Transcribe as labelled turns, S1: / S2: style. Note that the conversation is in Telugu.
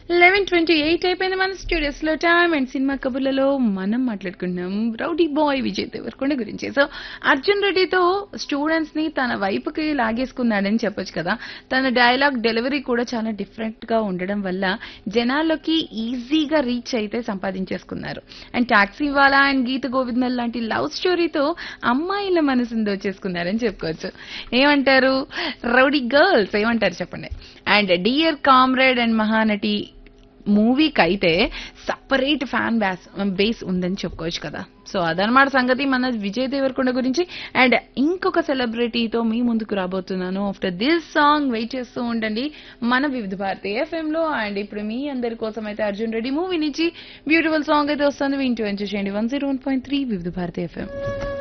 S1: లెవెన్ ట్వంటీ ఎయిట్ అయిపోయింది మన స్టూడియోస్ లో టైమ్ అండ్ సినిమా కబుర్లలో మనం మాట్లాడుకుంటున్నాం రౌడీ బాయ్ విజయ్ దేవరకొండ గురించి సో అర్జున్ రెడ్డితో స్టూడెంట్స్ ని తన వైపుకి లాగేసుకున్నాడని చెప్పొచ్చు కదా తన డైలాగ్ డెలివరీ కూడా చాలా డిఫరెంట్ గా ఉండడం వల్ల జనాల్లోకి ఈజీగా రీచ్ అయితే సంపాదించేసుకున్నారు and Taxiwaala and Geetha Govindam లాంటి లవ్ స్టోరీతో అమ్మాయిల మనసుని దోచేసుకున్నారని చెప్పుకోవచ్చు ఏమంటారు రౌడీ గర్ల్స్ ఏమంటారు చెప్పండి and dear comrade and Mahanati మూవీకి అయితే సపరేట్ ఫ్యాన్ బ్యాస్ బేస్ ఉందని చెప్పుకోవచ్చు కదా సో అదనమాట సంగతి మన విజయ్ దేవరకొండ గురించి అండ్ ఇంకొక సెలబ్రిటీతో మీ ముందుకు రాబోతున్నాను ఆఫ్టర్ దిస్ సాంగ్ వెయిట్ చేస్తూ ఉండండి మన వివిధ భారతి ఎఫ్ఎం లో అండ్ ఇప్పుడు మీ అందరి కోసం అయితే అర్జున్ రెడ్డి మూవీ నుంచి బ్యూటిఫుల్ సాంగ్ అయితే వస్తుంది వింటూ ఎంజాయ్ చేయండి one zero one point three Vividh Bharati FM